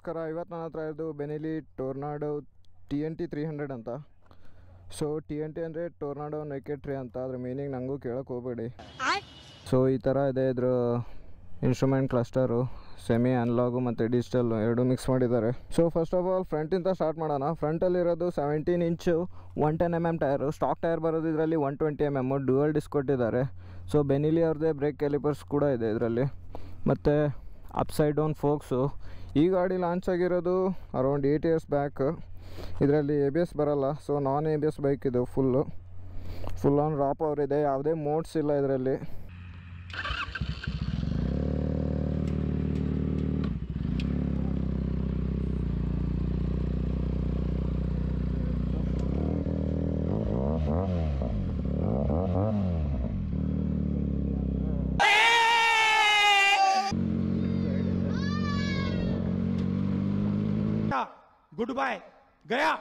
ಅದಕ್ಕೋಸ್ಕರ ಇವತ್ತು ನನ್ನ ಹತ್ರ ಇದು Benelli tornado T N T three hundred ಅಂತ ಸೊ ಟಿ ಎನ್ ಟಿ ಅಂದರೆ ಟೋರ್ನಾಡೋ ನೆಕೆಟ್ ಟ್ರೀ ಅಂತ ಅದ್ರ ಮೀನಿಂಗ್ ನನಗೂ ಕೇಳೋಕೆ ಹೋಗಬೇಡಿ ಸೊ ಈ ಥರ ಇದೆ ಇದ್ರ ಇನ್ಸ್ಟ್ರೂಮೆಂಟ್ ಕ್ಲಸ್ಟರು ಸೆಮಿ ಅನ್ಲಾಗು ಮತ್ತು ಡಿಜಿಟಲ್ ಎರಡು ಮಿಕ್ಸ್ ಮಾಡಿದ್ದಾರೆ ಸೊ ಫಸ್ಟ್ ಆಫ್ ಆಲ್ ಫ್ರಂಟಿಂದ ಸ್ಟಾರ್ಟ್ ಮಾಡೋಣ ಫ್ರಂಟಲ್ಲಿರೋದು ಸೆವೆಂಟೀನ್ ಇಂಚು one ten M M tyre stock tyre ಬರೋದು ಇದರಲ್ಲಿ one twenty M M dual disc ಕೊಟ್ಟಿದ್ದಾರೆ ಸೊ ಬೆನಿಲಿ ಅವ್ರದ್ದೇ ಬ್ರೇಕ್ ಕ್ಯಾಲಿಪರ್ಸ್ ಕೂಡ ಇದೆ ಇದರಲ್ಲಿ ಮತ್ತು ಅಪ್ಸೈಡ್ ಡೌನ್ ಫೋಕ್ಸು ಈ ಗಾಡಿ ಲಾಂಚ್ ಆಗಿರೋದು ಅರೌಂಡ್ ಏಯ್ಟ್ ಇಯರ್ಸ್ ಬ್ಯಾಕ್ ಇದರಲ್ಲಿ ಎ ಬಿ ಎಸ್ ಬರಲ್ಲ so non A B S bike ಇದು full full on rap power ಇದೆ ಯಾವುದೇ ಮೋಡ್ಸ್ ಇಲ್ಲ ಇದರಲ್ಲಿ गुड बाय गया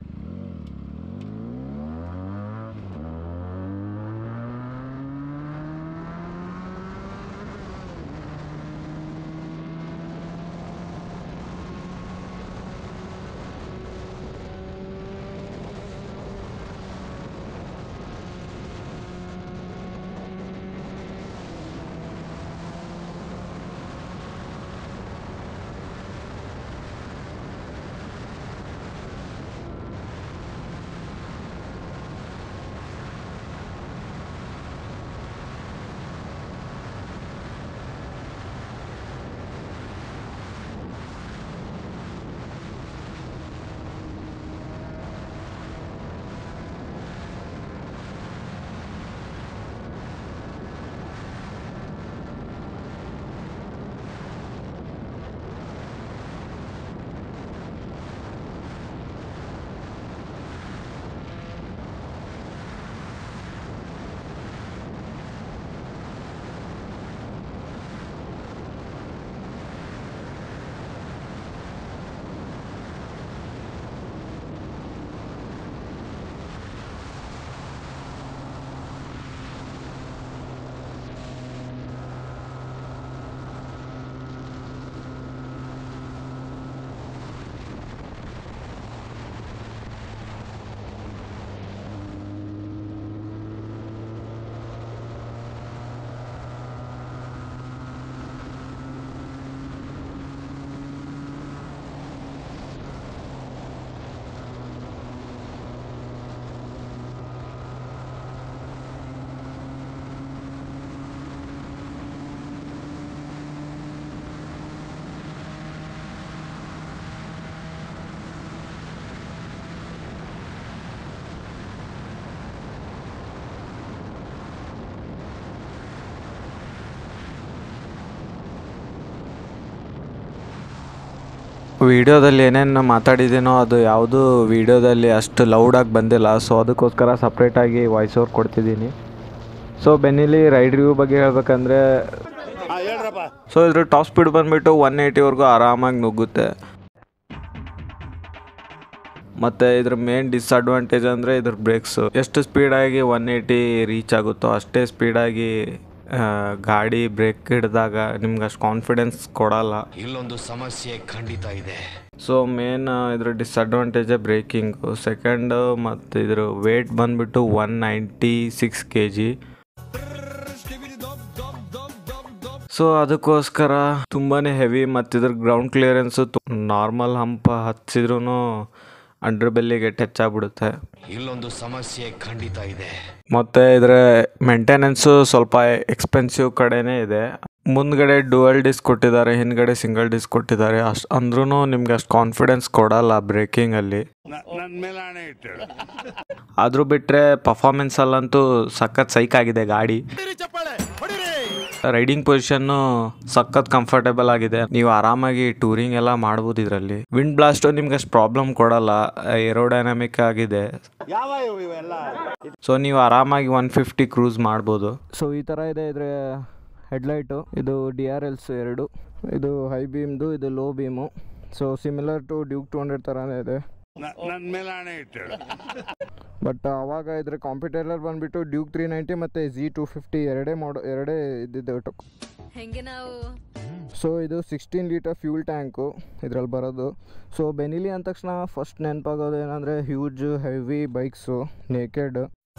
ವಿಡಿಯೋದಲ್ಲಿ ಏನೇನು ಮಾತಾಡಿದ್ದೀನೋ ಅದು ಯಾವುದೂ ವಿಡಿಯೋದಲ್ಲಿ ಅಷ್ಟು ಲೌಡಾಗಿ ಬಂದಿಲ್ಲ ಸೊ ಅದಕ್ಕೋಸ್ಕರ ಸಪ್ರೇಟಾಗಿ ವಾಯ್ಸ್ ಓವರ್ ಕೊಡ್ತಿದ್ದೀನಿ ಸೊ ಬೆನ್ನಿಲಿ ರೈಡ್ ರಿವ್ಯೂ ಬಗ್ಗೆ ಹೇಳ್ಬೇಕಂದ್ರೆ ಸೊ ಇದ್ರ ಟಾಪ್ ಸ್ಪೀಡ್ ಬಂದುಬಿಟ್ಟು ಒನ್ ಏಯ್ಟಿವರೆಗೂ ಆರಾಮಾಗಿ ನುಗ್ಗುತ್ತೆ ಮತ್ತು ಇದ್ರ ಮೇನ್ ಡಿಸ್ಅಡ್ವಾಂಟೇಜ್ ಅಂದರೆ ಇದ್ರ ಬ್ರೇಕ್ಸು ಎಷ್ಟು ಸ್ಪೀಡಾಗಿ ಒನ್ ಏಯ್ಟಿ ರೀಚ್ ಆಗುತ್ತೋ ಅಷ್ಟೇ ಸ್ಪೀಡಾಗಿ ಗಾಡಿ ಬ್ರೇಕ್ ಹಿಡಿದಾಗ ನಿಮ್ಗೆ ಅಷ್ಟು ಕಾನ್ಫಿಡೆನ್ಸ್ ಕೊಡಲ್ಲ ಇಲ್ಲೊಂದು ಸಮಸ್ಯೆ ಖಂಡಿತ ಇದೆ ಸೊ ಮೇನ್ ಇದ್ರ ಡಿಸ್ಅಡ್ವಾಂಟೇಜೇ ಬ್ರೇಕಿಂಗು ಸೆಕೆಂಡ್ ಮತ್ತು ಇದ್ರ ವೇಟ್ ಬಂದುಬಿಟ್ಟು one ninety six K G so ಅದಕ್ಕೋಸ್ಕರ ತುಂಬಾ ಹೆವಿ ಮತ್ತು ಇದ್ರ ಗ್ರೌಂಡ್ ಕ್ಲಿಯರೆನ್ಸು ನಾರ್ಮಲ್ ಹಂಪ ಹಚ್ಚಿದ್ರೂ ಅಂಡರ್ ಬೆಲ್ಲಿಗೆ ಟಚ್ ಆಗಿಬಿಡುತ್ತೆ ಇಲ್ಲೊಂದು ಸಮಸ್ಯೆ ಖಂಡಿತ ಇದೆ ಮತ್ತು ಇದರ ಮೇಂಟೆನೆನ್ಸು ಸ್ವಲ್ಪ ಎಕ್ಸ್ಪೆನ್ಸಿವ್ ಕಡೆನೇ ಇದೆ ಮುಂದ್ಗಡೆ ಡುವಲ್ ಡಿಸ್ಕ್ ಕೊಟ್ಟಿದ್ದಾರೆ ಹಿಂದ್ಗಡೆ ಸಿಂಗಲ್ ಡಿಸ್ಕ್ ಕೊಟ್ಟಿದ್ದಾರೆ ಅಷ್ಟು ಅಂದ್ರೂ ನಿಮ್ಗೆ ಅಷ್ಟು ಕಾನ್ಫಿಡೆನ್ಸ್ ಕೊಡಲ್ಲ ಬ್ರೇಕಿಂಗಲ್ಲಿ ಆದರೂ ಬಿಟ್ಟರೆ ಪರ್ಫಾರ್ಮೆನ್ಸಲ್ಲಂತೂ ಸಖತ್ ಸೈಕ್ ಆಗಿದೆ ಗಾಡಿ ರೈಡಿಂಗ್ ಪೊಸಿಷನ್ನು ಸಖತ್ ಕಂಫರ್ಟೇಬಲ್ ಆಗಿದೆ ನೀವು ಆರಾಮಾಗಿ ಟೂರಿಂಗ್ ಎಲ್ಲ ಮಾಡ್ಬೋದು ಇದರಲ್ಲಿ ವಿಂಡ್ ಬ್ಲಾಸ್ಟು ನಿಮ್ಗೆ ಅಷ್ಟು ಪ್ರಾಬ್ಲಮ್ ಕೊಡಲ್ಲ ಏರೋಡೈನಮಿಕ್ ಆಗಿದೆ ಸೊ ನೀವು ಆರಾಮಾಗಿ ಒನ್ ಫಿಫ್ಟಿ ಕ್ರೂಸ್ ಮಾಡ್ಬೋದು ಸೊ ಈ ಥರ ಇದೆ ಇದ್ರ ಹೆಡ್ಲೈಟು ಇದು ಡಿ ಆರ್ ಎಲ್ಸ್ ಎರಡು ಇದು ಹೈ ಬೀಮ್ದು ಇದು low beam so similar to Duke two hundred ಥರನೇ ಇದೆ ನನ್ನ ಮೇಲೆ ಹಣೆ ಇಟ್ಟು ಬಟ್ ಅವಾಗ ಇದ್ರ ಕಾಂಪಿಟೇಟರ್ ಬಂದುಬಿಟ್ಟು ಡ್ಯೂಕ್ ತ್ರೀ ನೈಂಟಿ ಮತ್ತು ಜಿ ಟು ಫಿಫ್ಟಿ ಎರಡೇ ಮಾಡೋ ಎರಡೇ ಇದ್ದಿದ್ದು ಹೆಂಗೆ ನಾವು ಸೊ ಇದು ಸಿಕ್ಸ್ಟೀನ್ ಲೀಟರ್ ಫ್ಯೂಲ್ ಟ್ಯಾಂಕು ಇದ್ರಲ್ಲಿ ಬರೋದು ಸೊ ಬೆನಿಲಿ ಅಂದ ತಕ್ಷಣ ಫಸ್ಟ್ ನೆನಪಾಗೋದು ಏನಂದರೆ huge heavy bikes naked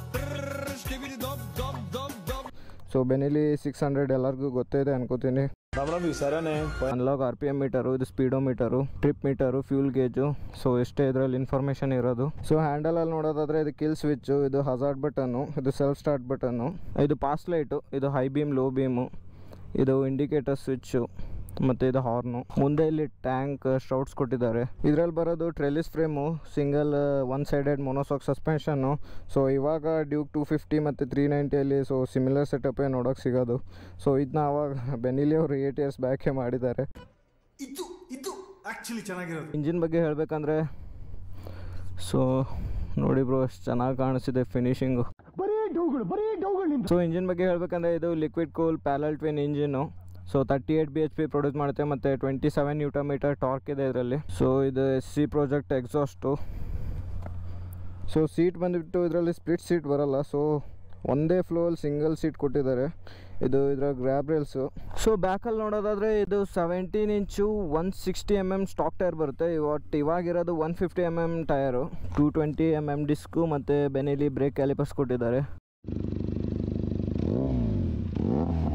so Benelli six hundred ಎಲ್ಲರಿಗೂ ಗೊತ್ತೇ ಇದೆ ಅನ್ಕೋತೀನಿ analogue R P M meter ಇದು speedometer trip meter fuel gauge so ಇಷ್ಟೇ ಇದರಲ್ಲಿ ಇನ್ಫಾರ್ಮೇಷನ್ ಇರೋದು ಸೊ ಹ್ಯಾಂಡಲಲ್ಲಿ ನೋಡೋದಾದ್ರೆ ಇದು ಕಿಲ್ ಸ್ವಿಚ್ಚು ಇದು ಹಜಾರ್ಡ್ ಬಟನ್ನು ಇದು ಸೆಲ್ಫ್ ಸ್ಟಾರ್ಟ್ ಬಟನ್ನು ಇದು ಪಾಸ್ ಲೈಟು ಇದು ಹೈ ಬೀಮ್ ಲೋ ಬೀಮು ಇದು ಇಂಡಿಕೇಟರ್ ಸ್ವಿಚ್ಚು ಮತ್ತು ಇದು ಹಾರ್ನು ಮುಂದೆ ಇಲ್ಲಿ ಟ್ಯಾಂಕ್ ಸ್ಟ್ರೌಟ್ಸ್ ಕೊಟ್ಟಿದ್ದಾರೆ ಇದರಲ್ಲಿ ಬರೋದು trellis frame single one sided monoshock suspension so ಇವಾಗ ಡ್ಯೂಕ್ ಟು ಫಿಫ್ಟಿ ಮತ್ತು ತ್ರೀ ನೈಂಟಿಯಲ್ಲಿ ಸೊ ಸಿಮಿಲರ್ ಸೆಟಪ್ಪೇ ನೋಡೋಕೆ ಸಿಗೋದು ಸೊ ಇದನ್ನ ಅವಾಗ ಬೆನಿಲಿ ಅವರು ಏಟ್ ಇಯರ್ಸ್ ಬ್ಯಾಕೇ ಮಾಡಿದ್ದಾರೆ ಇದು ಇದು ಆಕ್ಚುಲಿ ಚೆನ್ನಾಗಿರೋದು ಇಂಜಿನ್ ಬಗ್ಗೆ ಹೇಳಬೇಕಂದ್ರೆ ಸೊ ನೋಡಿ ಬ್ರೋ ಎಷ್ಟು ಚೆನ್ನಾಗಿ ಕಾಣಿಸ್ತಿದೆ ಫಿನಿಶಿಂಗು ಸೊ ಇಂಜಿನ್ ಬಗ್ಗೆ ಹೇಳಬೇಕಂದ್ರೆ ಇದು liquid cool parallel twin engine so thirty eight B H P produce ಮಾಡುತ್ತೆ ಮತ್ತು twenty seven newton metre torque ಇದೆ ಇದರಲ್ಲಿ ಸೊ ಇದು S C project exhaust so seat ಬಂದುಬಿಟ್ಟು ಇದರಲ್ಲಿ ಸ್ಪ್ಲಿಟ್ ಸೀಟ್ ಬರಲ್ಲ ಸೊ ಒಂದೇ ಫ್ಲೋಲ್ಲಿ ಸಿಂಗಲ್ ಸೀಟ್ ಕೊಟ್ಟಿದ್ದಾರೆ ಇದು ಇದರ ಗ್ರ್ಯಾಬ್ ರೇಲ್ಸು ಸೊ ಬ್ಯಾಕಲ್ಲಿ ನೋಡೋದಾದರೆ ಇದು ಸೆವೆಂಟೀನ್ ಇಂಚು one sixty M M stock tyre ಬರುತ್ತೆ ಇವತ್ತು ಇವಾಗಿರೋದು one fifty M M tyre two twenty M M disc ಮತ್ತು ಬೆನಿಲಿ ಬ್ರೇಕ್ ಕ್ಯಾಲಿಪರ್ಸ್ ಕೊಟ್ಟಿದ್ದಾರೆ